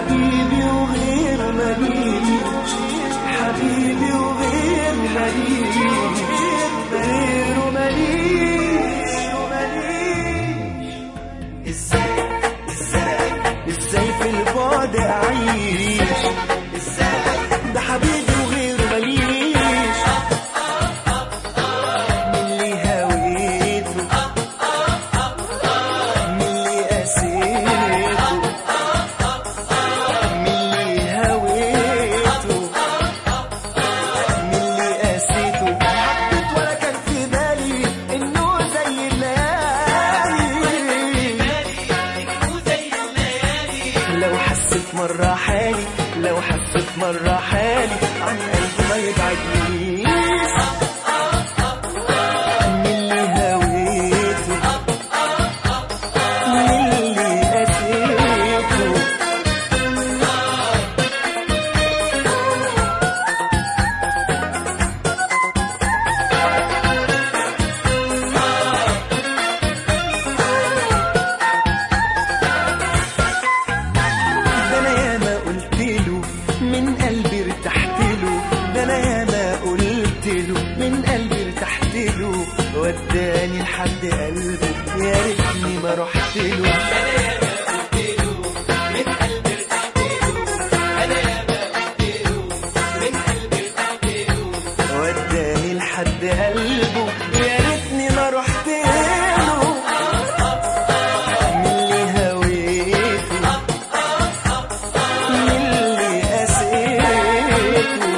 حبيبي وغير ماليش حبيبي وغير ماليش غيره ماليش ماليش ازاي ازاي ازاي في البعد اعيش ازاي ده حبيبي وغيره ماليش من اللي هويته من اللي قسيته من اللي هويته من اللي قسيته حبيت ولا كان في بالي انه زي الليالي لو حسيت مرة حالي لو حسيت مرة حالي عن قلبي ما يبعدنيش من اللي هويته من اللي قسيته ده انا ياما قلت له من قلبي ارتحت له ده انا ياما قلت له من قلبي ارتحت له وداني لحد قلبه يا ريتني ما رحت له وداني لحد قلبه يا ريتني ما رحت له من اللي هويته من اللي قسيته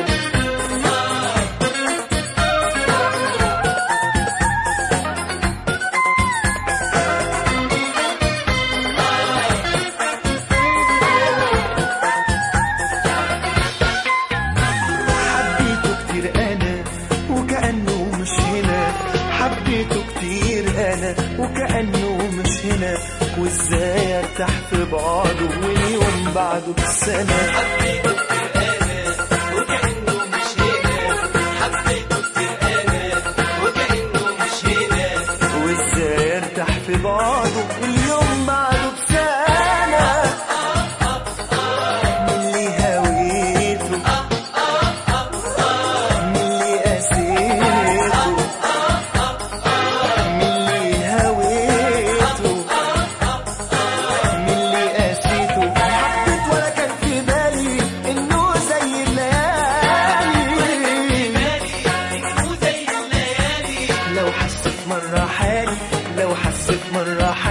حبيته كتير انا وكأنه مش هنا حبيته كتير انا وكأنه مش هنا وازاي ارتاح في بعضه واليوم بعده بسنة وازاي ارتاح في بعضه واليوم بعده بسنة من اللي هويته من اللي قسيته من اللي هويته من اللي قسيته حبيت ولا كان في بالي انه زي الليالي لو حسيت مرة حالي لو حسيت مرة